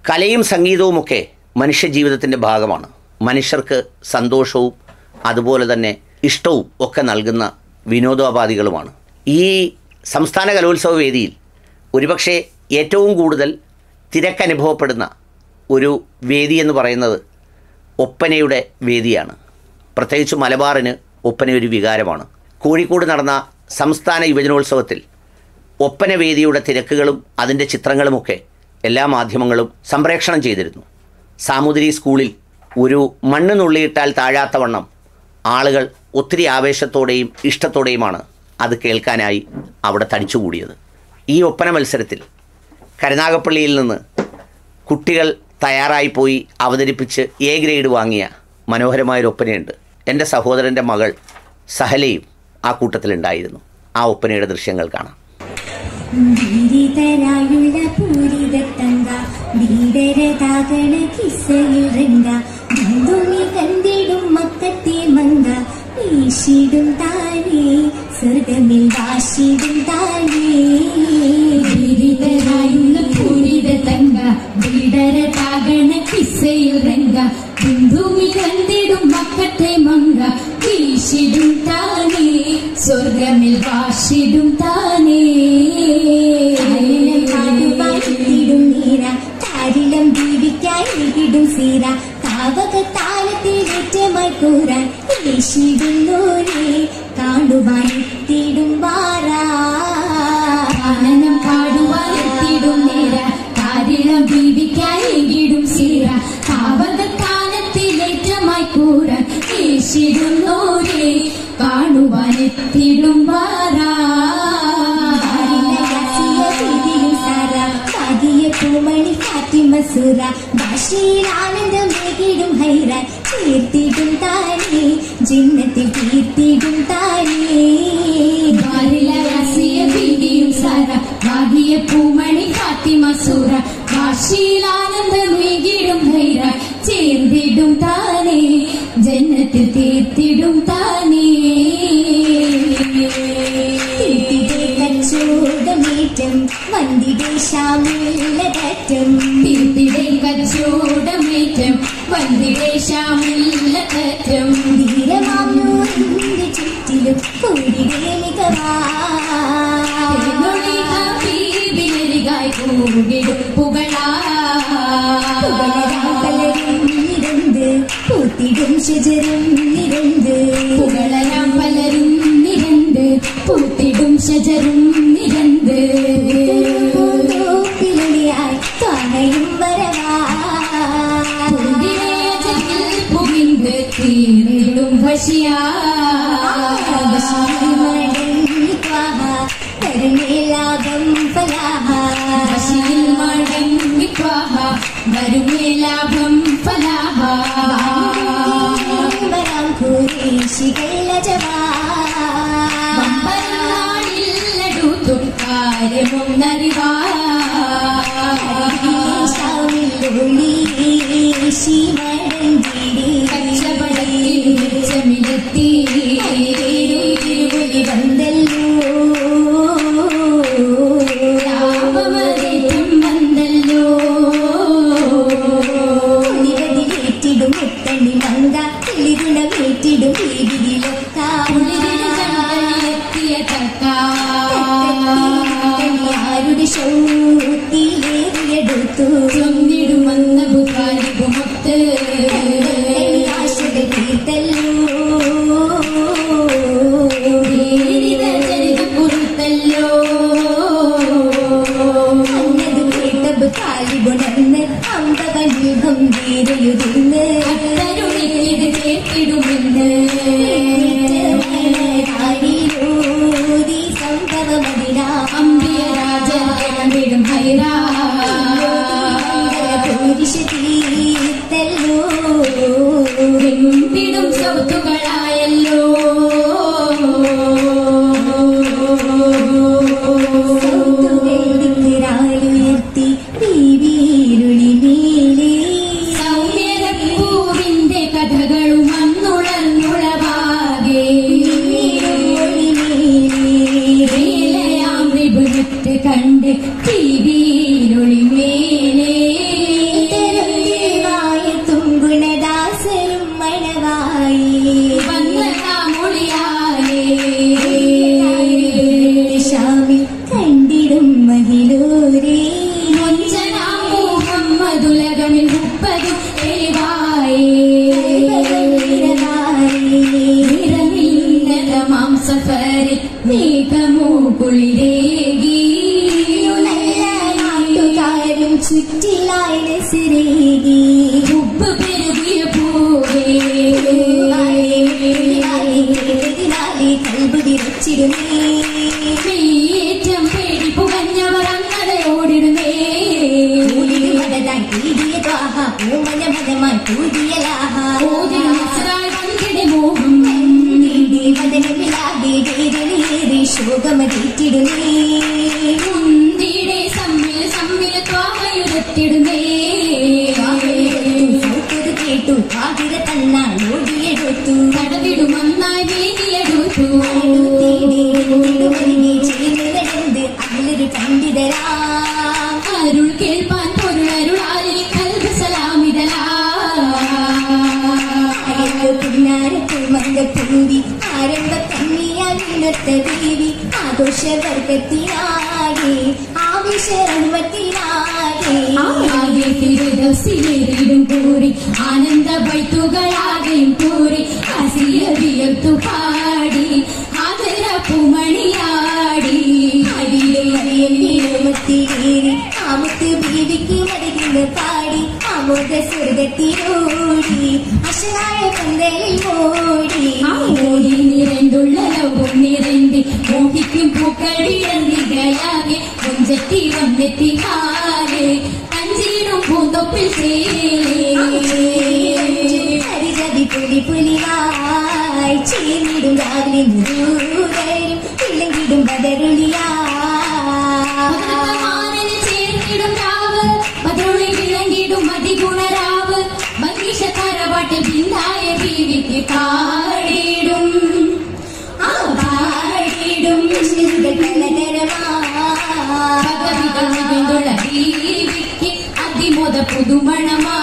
കലയും സംഗീതവുമൊക്കെ മനുഷ്യജീവിതത്തിൻ്റെ ഭാഗമാണ് മനുഷ്യർക്ക് സന്തോഷവും അതുപോലെ തന്നെ ഇഷ്ടവും ഒക്കെ നൽകുന്ന വിനോദോപാധികളുമാണ് ഈ സംസ്ഥാന കലോത്സവ വേദിയിൽ ഒരുപക്ഷെ ഏറ്റവും കൂടുതൽ തിരക്കനുഭവപ്പെടുന്ന ഒരു വേദി എന്ന് പറയുന്നത് ഒപ്പനയുടെ വേദിയാണ് പ്രത്യേകിച്ച് മലബാറിന് ഒപ്പന ഒരു വികാരമാണ് കോഴിക്കോട് നടന്ന സംസ്ഥാന യുവജനോത്സവത്തിൽ ഒപ്പന വേദിയുടെ തിരക്കുകളും അതിൻ്റെ ചിത്രങ്ങളുമൊക്കെ എല്ലാ മാധ്യമങ്ങളും സംപ്രേഷണം ചെയ്തിരുന്നു സാമൂതിരി സ്കൂളിൽ ഒരു മണ്ണ് നുള്ളിയിട്ടാൽ താഴാത്ത വണ്ണം ആളുകൾ ഒത്തിരി ആവേശത്തോടെയും ഇഷ്ടത്തോടെയുമാണ് അത് കേൾക്കാനായി അവിടെ തടിച്ചുകൂടിയത് ഈ ഒപ്പന മത്സരത്തിൽ കരുനാഗപ്പള്ളിയിൽ നിന്ന് കുട്ടികൾ തയ്യാറായി പോയി അവതരിപ്പിച്ച് എ ഗ്രേഡ് വാങ്ങിയ മനോഹരമായൊരു ഒപ്പനയുണ്ട് എൻ്റെ സഹോദരൻ്റെ മകൾ സഹലയും ആ കൂട്ടത്തിലുണ്ടായിരുന്നു ആ ഒപ്പനയുടെ ദൃശ്യങ്ങൾ കാണാം ബീരിതരായുള്ള പൂരിതത്തങ്ക ബീഡരതാകണ കിസയിറങ്ക ബന്ധുമി കണ്ടിടും മക്കത്തെ മങ്ക വീശിടും താനേ സ്വർഗമിൽ വാശിടും താനേ ബീരിതരായുള്ള പൂരിതത്തങ്ക ബീഡരതാകണ കിസയിറങ്ക ബിന്ദുമി കണ്ടിടും മക്കത്തെ മങ്ക വീശിടും താനേ സ്വർഗമിൽ വാശിടും താനേ പാടുവായിടും നീര താരിലം ജീവിക്കായി ഇടും സീര താവക താലത്തിൽ ഏറ്റമായി കൂറാൻ ഏശിടുന്നോരേ കാണുവാനെത്തിടും വാരാ ആനനം പാടുവാനെത്തിടും നേര താരിളം ജീവിക്കായെങ്കിലും സീര പാവകക്കാലത്തിലേറ്റമായി കൂടാൻ ഏശിടുന്നോരേ കാണുവാനെത്തിടും വാരാ പൂമണി ഫാത്തിമ സുര ഭാഷയിൽ ആനന്ദം മേകിടും ഹൈറാൻ തീർത്തിടും താനേ ജിന്നത്തിൽ തീർത്തിടും താനേ ബാലിലരസിയ ബീഡിയും സാര ഭാഗ്യ പൂമണി ഫാത്തിമ സൂര ഭാഷയിലാനന്ദം മേകിടും ഹൈറ ചേർന്നിടും താനേ ജന്നത്തിൽ തീർത്തിടും താനേ തീർത്തിടെ കച്ചോടമേറ്റം വന്ദിടെ ശ്യാമുള്ളതറ്റം തീർത്തിടെ കച്ചോടമേറ്റം വന്ദിടേശാമുല്ലതറ്റം ധീരമാമൂരിന്റെ ചുറ്റിലും കൂടിടെ മികവാ ഹബീബിനരികായി കൂടിടും പുകളാ പുകഴരാം പലരും നിരന്ത് പൂത്തിടും ശജരും നിരന്ത് പുകളരാം പലരും നിരന്ത് പൂത്തിടും ശജരും നിരന്ത് പൂന്തോപ്പിലൊളിയായി കാണയും വരവാ പുതിരേജത്തിൽ പുകിന്ത് തീർന്നിടും ഭഷിയാ ലാഭം ഫലാഹ ഭഷിയിൽ മടങ്ങി ത്വാഹ വരുമേ ലാഭം ഫലാഹ വരാം ഖുറേശികൾ ജവാ വമ്പനാളില്ലടുത്തും കാര്യമൊന്നറിവാ കച്ചവടത്തിൽ മെച്ചമിലെത്തി ലാഭമതേറ്റം വന്നല്ലോ ഉള്ളിലെ ചന്തയിലെത്തിയ തക്ക ഷൗക്കിലേറിയെടുത്തു ചൊന്നിടുമെന്ന ബുകാരിപുമൊത്ത് ചരിതം കുറുത്തല്ലോ അത്തരുണിത് കേട്ടിടുമെന്ന് അമ്പിയ രാജൻ കിടന്നിടും ഹൈറാ വെമ്പിടും സൗത്തുകളായല്ലോ ഉയർത്തി വീരുളി നീലേ സൗമ്യരപ്പൂവിന്റെ കഥകളും അന്നുളർന്നുളവാ റസൂലായ നസ്രേകി ഉപ്പ് പെരുകിയ പൂവേ ഇതിനാലെ കൽബ് വിറച്ചിടുന്നേ ഏറ്റം പേടി പുകഞ്ഞവർ അങ്ങനെ ഓടിടുന്നേ ഊരിൽ മതതായി തീരിയ ത്വാഹ പൂമന മതമായി പൂതിയ ലാഹ ഓതിടും ഇസ്രായേൽ വൻകിടി മോഹം നീടി വദനമിലാകെ വേദനയേറി ശോകമതീറ്റിടുന്നേ മുന്തിയുടെ സമ്മിൽ സമ്മിൽ ത്വാഹയുരത്തിടുന്നേ സൗഖ്യത് കേട്ടു ആതിര തന്നാൾ ഓടിയെടുത്തു കടവിടുമൊന്നായി വീതിയെടുത്തു തേടി തിരുമലിനെ ചേർന്ന് നടന്ന് അതിലൊരു പണ്ഡിതരാ അരുൾ കേൾപ്പാൻ പൊരുളരുളാലിൽ കൽബ് സലാമിതലാ അയൽക്ക് പിന്നാരത്തിൽ വന്ന പൂവി ആരംഭ കന്യാൽ ഇന്നത്തെ ദേവി ആഘോഷവർഗത്തിനാകെ ആവശ്യത്തിനാകെ ആകെ തിരുദസിലേറിടും കൂറി ആനന്ദ വൈത്തുകളാകെയും കൂറി അസിയ വിയർത്തു പാടി ആദര പൂമണിയാടി അരിയിലും അറിയും നീളമത്തിലേറി ആമുത്ത് ബീവിക്ക് മടങ്ങുന്ന പാടി ആമോദ സ്വർഗത്തിനോടി അശനായ പന്തലിൽ ഓടി ഓടി നിറണ്ടുള്ള ലോകം നിറണ്ടി മോഹിക്കും പൂക്കൾ വിടന്നികയാകെ കൊഞ്ചത്തി വന്നെത്തി കാലെ അഞ്ചിടും പൂന്തൊപ്പിൽ ഹരിജതി പുലി പുലിവായി ചേർന്നിടും രാവിലെ മുഴുവരും ഇളങ്ങിടും ബദറുളിയാ മാനന് ചേർന്നിടും രാവ് പതുളി വിളങ്ങിടും മതിഗുണരാവ് മങ്കീഷ തറവാട്ടിൽ ബിന്ദായ ബീവിക്ക് പാടിടും ആ പാടിടും പദവികൾ മികന്തുള്ള ബീവിക്ക് അതിമോദ പുതുമണമാ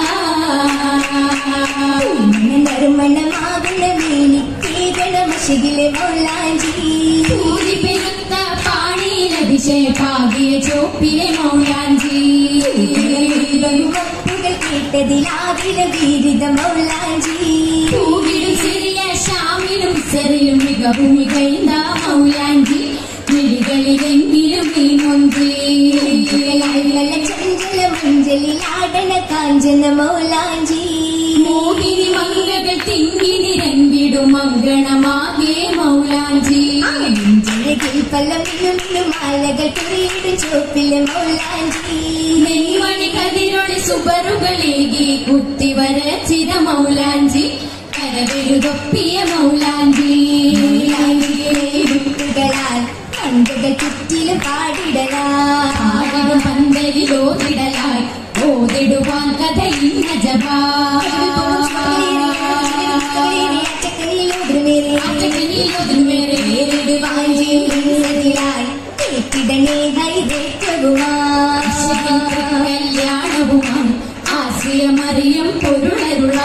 നറുമണമാകുന്ന വേലി കേകണ മശകിലെ മൗലാഞ്ചി ൂരി പെരുത്ത പാണിയിലതിശയ പാകിയ ചോപ്പിലെ മൗലാഞ്ചി വപ്പുകൾ കേട്ടതിലാവില വീരിത മൗലാഞ്ചി പൂവിടും സിറിയ ഷാമിലും സെറിലും മികവും മികൈന്ത മൗലാഞ്ചി മിഴികളിലെങ്കിലും നീ മുന്തി നല്ല ചഞ്ചല മഞ്ചലിലാടണ കാഞ്ചന മൗലാഞ്ചി മോഹിനി മംഗകൾ തിങ്ങി നിരങ്കിടും മംഗണമാകെ മൗലാഞ്ചി ജനകിൽ പല മിന്നും മാലകൾ തുറിയിടും ചോപ്പിലെ മൗലാഞ്ചി നെയ്മണി കതിരൊളി സുബറുകളേകി കുത്തി വരച്ചിര മൗലാഞ്ചി കരവെഴുതൊപ്പിയ മൗലാഞ്ചി ാൽ കണ്ടുകൾ ചുറ്റിലും പാടിടലാ ആടിടും പന്തലിലോതിടലായി ഓതിടുവാൻ കഥ ഇന്ന ജപാ കല്യാണവുമാണ് ആശ്രയമറിയം പൊരുളരുളാ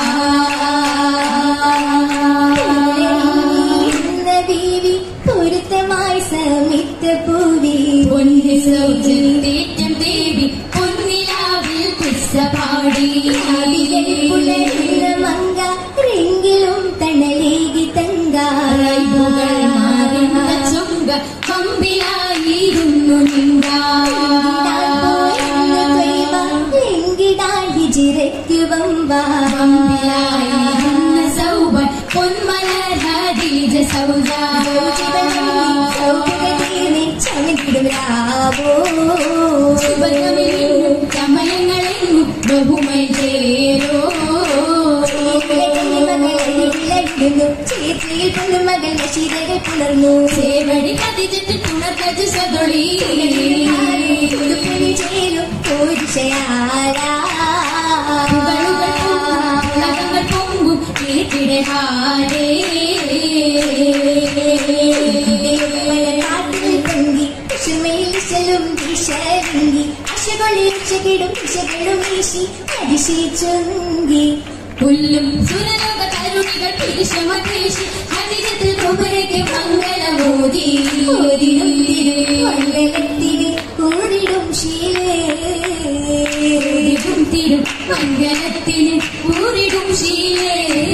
പൊരുത്തമായി സമിത്ത പൂവി പൊന്നി സൗജന്യേറ്റം ദേവി പൊന്നിലാവിൽ പിസ്സ പാടി പുലരുന്ന മങ്ക റിങ്കിലും തണലേകി തങ്ക റൈബുകൾ മാറുന്ന ചുങ്ക കമ്പിലായിരുന്നു നിങ്കാ ിജിരയ്ക്ക് വമ്പ കമ്പിലായിരുന്ന സൗബൻ പൊന്മലർ ഹദീജ സൗജ ചമകിടുരാവോ സുബന്ധമിലും സമയങ്ങളെങ്ങും ബഹുമൈ ചേരോ ചേർച്ചയിൽ പൊന്നുമകൾ നശീതകൾ പുലർന്നു സേവടി കതിജത്ത് തുണക്കജ് സതൊളി ഉടുപ്പിന് ചേരും പുരുഷയാരാ ഉലകങ്ങൾ പൊങ്കും വീട്ടിടഹാരേ കാട്ടിൽ പൊങ്കി പശുമയിൽ ചെല്ലും ദിശരുങ്കി അശകൊള്ളിൽ ചെകിടും ദിശകളും വീശി അതിശയിച്ചുങ്കി പുല്ലും സുരലോക തരുണികൾ പിരിശമേശി ഹരിജത്തിൽ കുമരയ്ക്ക് മംഗളമോദി മംഗലത്തിരി കൂടിടും ശീലേ ും തിരും മംഗളത്തിന് കൂറിടും ശീലേ